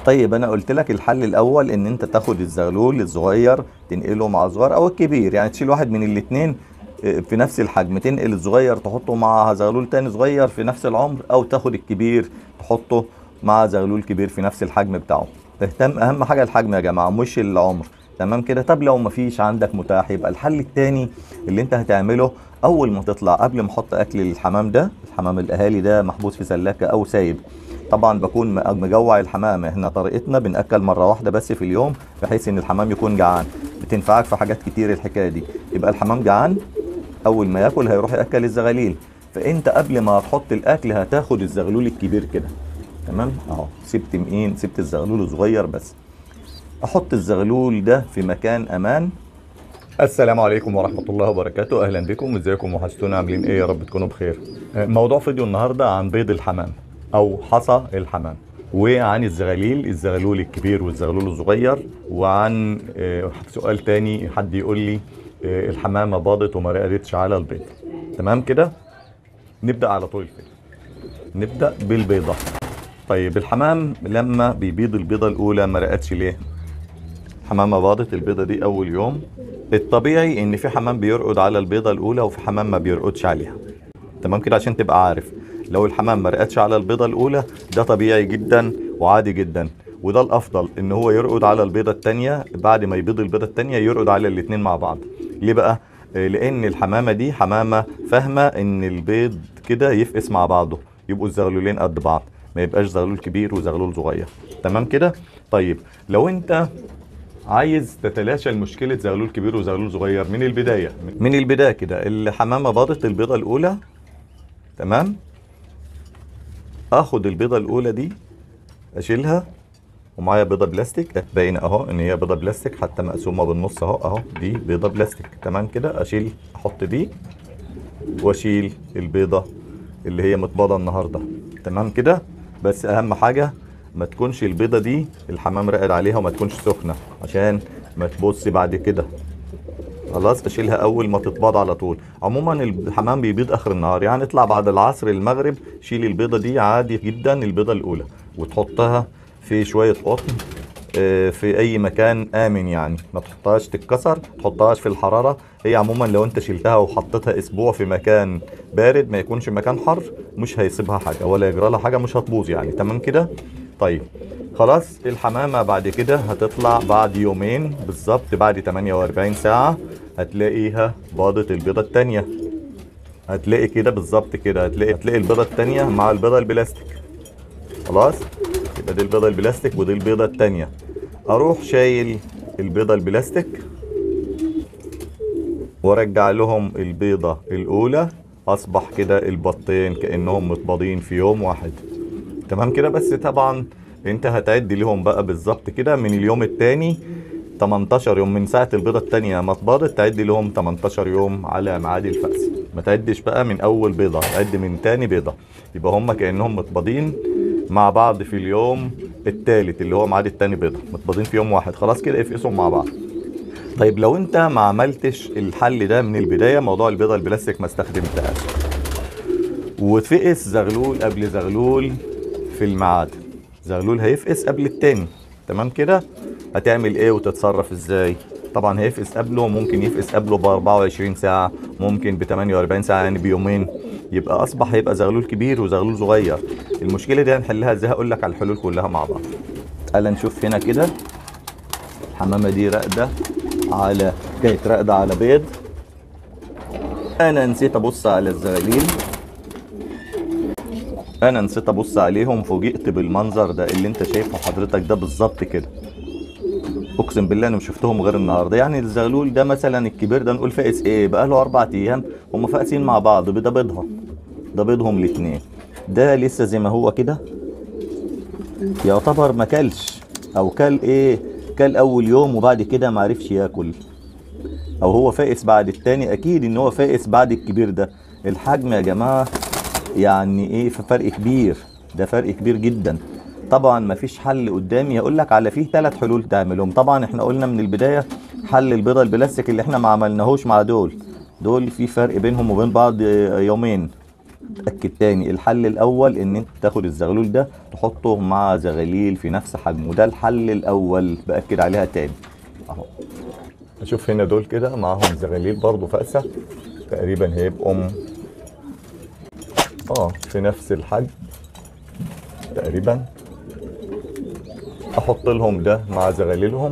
طيب انا قلت لك الحل الاول ان انت تاخد الزغلول الصغير تنقله مع الصغير او الكبير يعني تشيل واحد من الاثنين في نفس الحجم تنقل الصغير تحطه مع زغلول تاني صغير في نفس العمر او تاخد الكبير تحطه مع زغلول كبير في نفس الحجم بتاعه تهتم اهم حاجه الحجم يا جماعه مش العمر تمام كده طب لو مفيش عندك متاح يبقى الحل التاني اللي انت هتعمله اول ما تطلع قبل ما احط اكل الحمام ده الحمام الاهالي ده محبوس في سلاكه او سايب طبعا بكون مجوع الحمام احنا طريقتنا بناكل مره واحده بس في اليوم بحيث ان الحمام يكون جعان بتنفعك في حاجات كتير الحكايه دي يبقى الحمام جعان اول ما ياكل هيروح ياكل الزغاليل فانت قبل ما تحط الاكل هتاخد الزغلول الكبير كده تمام اهو سبت مين سبت الزغلول الصغير بس احط الزغلول ده في مكان امان السلام عليكم ورحمة الله وبركاته أهلا بكم ازيكم وحشتونا عاملين ايه يا رب تكونوا بخير موضوع فيديو النهاردة عن بيض الحمام أو حصى الحمام وعن الزغاليل الزغلول الكبير والزغلول الصغير وعن آه، سؤال تاني حد يقول لي آه، الحمامة باضت وما رقدتش على البيض تمام كده نبدأ على طول الفيديو نبدأ بالبيضة طيب الحمام لما بيبيض البيضة الأولى ما رقدش ليه؟ حمامة باضت البيضة دي أول يوم الطبيعي إن في حمام بيرقد على البيضة الأولى وفي حمام ما بيرقدش عليها تمام كده عشان تبقى عارف لو الحمام ما رقدش على البيضة الأولى ده طبيعي جدا وعادي جدا وده الأفضل إن هو يرقد على البيضة التانية بعد ما يبيض البيضة التانية يرقد على الاتنين مع بعض ليه بقى؟ آه، لأن الحمامة دي حمامة فاهمة إن البيض كده يفقس مع بعضه يبقوا الزغلولين قد بعض ما يبقاش زغلول كبير وزغلول صغير تمام كده؟ طيب لو أنت عايز تتلاشى المشكلة زغلول كبير وزغلول صغير من البداية من البداية كده الحمامة باضت البيضة الأولى تمام اخد البيضة الأولى دي اشيلها ومعايا بيضة بلاستيك باين اهو ان هي بيضة بلاستيك حتى مقسومة بالنص اهو اهو دي بيضة بلاستيك تمام كده اشيل احط دي واشيل البيضة اللي هي متباضة النهاردة تمام كده بس اهم حاجة ما تكونش البيضة دي الحمام راقد عليها وما تكونش سخنة عشان ما تبص بعد كده خلاص اشيلها اول ما تتباض على طول عموما الحمام بيبيض اخر النهار يعني اطلع بعد العصر المغرب شيل البيضه دي عادي جدا البيضه الاولى وتحطها في شويه قطن آه، في اي مكان امن يعني ما تحطهاش تتكسر تحطهاش في الحراره هي عموما لو انت شلتها وحطيتها اسبوع في مكان بارد ما يكونش مكان حر مش هيسيبها حاجه ولا يجرى لها حاجه مش هتبوظ يعني تمام كده طيب خلاص الحمامة بعد كده هتطلع بعد يومين بالظبط بعد 48 ساعة هتلاقيها باضت البيضة التانية هتلاقي كده بالظبط كده هتلاقي هتلاقي البيضة التانية مع البيضة البلاستيك خلاص يبقى دي البيضة البلاستيك ودي البيضة التانية اروح شايل البيضة البلاستيك وارجع لهم البيضة الاولى اصبح كده البطين كانهم متباضين في يوم واحد تمام كده بس طبعا انت هتعد لهم بقى بالظبط كده من اليوم التاني 18 يوم من ساعة البيضة التانية ما اتباضت تعد لهم 18 يوم على ميعاد الفأس ما تعدش بقى من أول بيضة تعد من تاني بيضة يبقى هم كأنهم متباضين مع بعض في اليوم التالت اللي هو ميعاد التاني بيضة متباضين في يوم واحد خلاص كده افقسهم مع بعض طيب لو انت ما عملتش الحل ده من البداية موضوع البيضة البلاستيك ما استخدمتهاش وتفقس زغلول قبل زغلول في الميعاد زغلول هيفقس قبل التاني تمام كده هتعمل ايه وتتصرف ازاي طبعا هيفقس قبله ممكن يفقس قبله ب 24 ساعة ممكن ب 48 ساعة يعني بيومين يبقى اصبح هيبقى زغلول كبير وزغلول صغير المشكلة دي هنحلها ازاي هقول لك على الحلول كلها مع بعض تعال نشوف هنا كده الحمامة دي راقدة على كانت راقدة على بيض انا نسيت ابص على الزغاليل انا نسيت ابص عليهم فوجئت بالمنظر ده اللي انت شايفه حضرتك ده بالظبط كده اقسم بالله انا مش شفتهم غير النهارده يعني الزغلول ده مثلا الكبير ده نقول فاقس ايه بقى له اربع ايام هم فاقسين مع بعض ده بيضها ده بيضهم الاثنين ده لسه زي ما هو كده يعتبر ما كلش او كل ايه كل اول يوم وبعد كده ما عرفش ياكل او هو فائس بعد التاني اكيد ان هو فائس بعد الكبير ده الحجم يا جماعه يعني ايه في فرق كبير ده فرق كبير جدا طبعا مفيش حل قدامي هقول لك على فيه ثلاث حلول تعملهم طبعا احنا قلنا من البدايه حل البيضه البلاستيك اللي احنا ما عملناهوش مع دول دول في فرق بينهم وبين بعض يومين اتاكد تاني الحل الاول ان انت تاخد الزغلول ده تحطه مع زغاليل في نفس حجمه ده الحل الاول باكد عليها تاني اهو اشوف هنا دول كده معاهم زغاليل برضو فأسة تقريبا هيبقوا م- اه في نفس الحجم تقريبا احط لهم ده مع زغاليلهم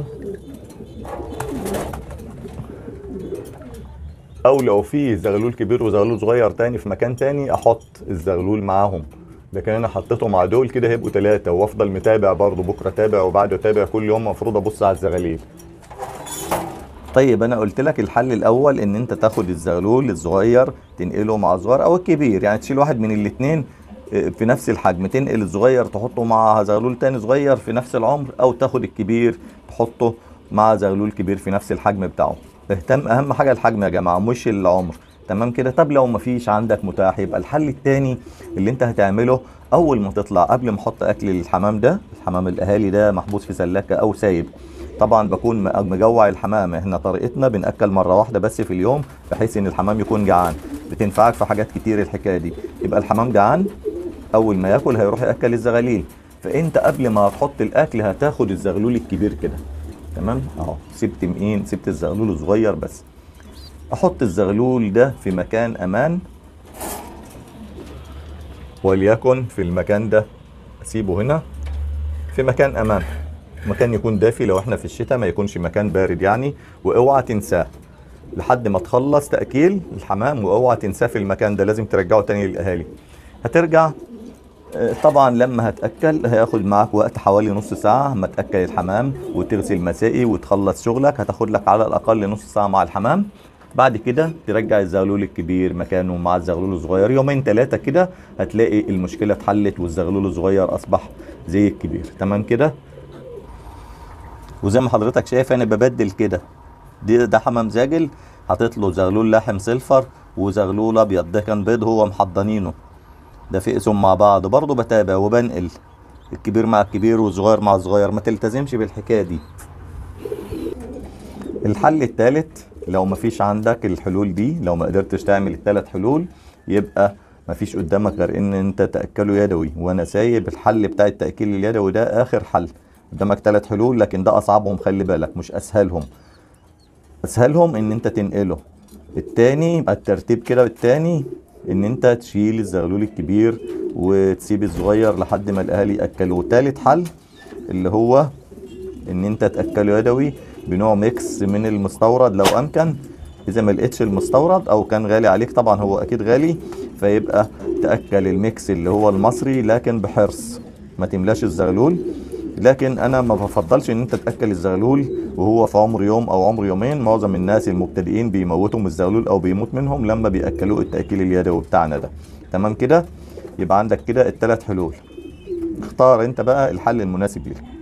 او لو في زغلول كبير وزغلول صغير تاني في مكان تاني احط الزغلول معاهم لكن انا حطيته مع دول كده هيبقوا ثلاثة وافضل متابع برضه بكره تابع وبعده تابع كل يوم المفروض ابص على الزغاليل طيب انا قلت لك الحل الاول ان انت تاخد الزغلول الصغير تنقله مع الصغير او الكبير يعني تشيل واحد من الاثنين في نفس الحجم تنقل الصغير تحطه مع زغلول تاني صغير في نفس العمر او تاخد الكبير تحطه مع زغلول كبير في نفس الحجم بتاعه اهتم اهم حاجه الحجم يا جماعه مش العمر تمام كده طب لو مفيش عندك متاح يبقى الحل التاني اللي انت هتعمله اول ما تطلع قبل ما احط اكل الحمام ده الحمام الاهالي ده محبوس في سلاكه او سايب طبعا بكون م- مجوع الحمام احنا طريقتنا بناكل مره واحده بس في اليوم بحيث ان الحمام يكون جعان بتنفعك في حاجات كتير الحكايه دي يبقى الحمام جعان اول ما ياكل هيروح ياكل الزغاليل فانت قبل ما تحط الاكل هتاخد الزغلول الكبير كده تمام اهو سبت مين سبت الزغلول الصغير بس احط الزغلول ده في مكان امان وليكن في المكان ده اسيبه هنا في مكان امان مكان يكون دافي لو احنا في الشتاء ما يكونش مكان بارد يعني واوعى تنساه لحد ما تخلص تاكيل الحمام واوعى تنساه في المكان ده لازم ترجعه تاني للاهالي هترجع آه، طبعا لما هتاكل هياخد معاك وقت حوالي نص ساعه ما تاكل الحمام وتغسل مسائي وتخلص شغلك هتاخد لك على الاقل نص ساعه مع الحمام بعد كده ترجع الزغلول الكبير مكانه مع الزغلول الصغير يومين ثلاثه كده هتلاقي المشكله اتحلت والزغلول الصغير اصبح زي الكبير تمام كده وزي ما حضرتك شايف انا ببدل كده دي ده حمام زاجل حاطط له زغلول لحم سلفر وزغلول ابيض ده كان بيض هو محضنينه ده فقسهم مع بعض برضه بتابع وبنقل الكبير مع الكبير والصغير مع الصغير ما تلتزمش بالحكايه دي الحل الثالث لو مفيش عندك الحلول دي لو ما قدرتش تعمل الثلاث حلول يبقى مفيش قدامك غير ان انت تاكله يدوي وانا سايب الحل بتاع التاكيل اليدوي ده اخر حل قدامك ثلاث حلول لكن ده اصعبهم خلي بالك مش اسهلهم اسهلهم ان انت تنقله التاني يبقى الترتيب كده التاني ان انت تشيل الزغلول الكبير وتسيب الصغير لحد ما الاهالي ياكلوه تالت حل اللي هو ان انت تاكله يدوي بنوع ميكس من المستورد لو امكن اذا ما لقيتش المستورد او كان غالي عليك طبعا هو اكيد غالي فيبقى تاكل الميكس اللي هو المصري لكن بحرص ما تملاش الزغلول لكن انا ما بفضلش ان انت تاكل الزغلول وهو في عمر يوم او عمر يومين معظم الناس المبتدئين بيموتوا من الزغلول او بيموت منهم لما بياكلوه التاكيل اليدوي بتاعنا ده تمام كده يبقى عندك كده الثلاث حلول اختار انت بقى الحل المناسب ليك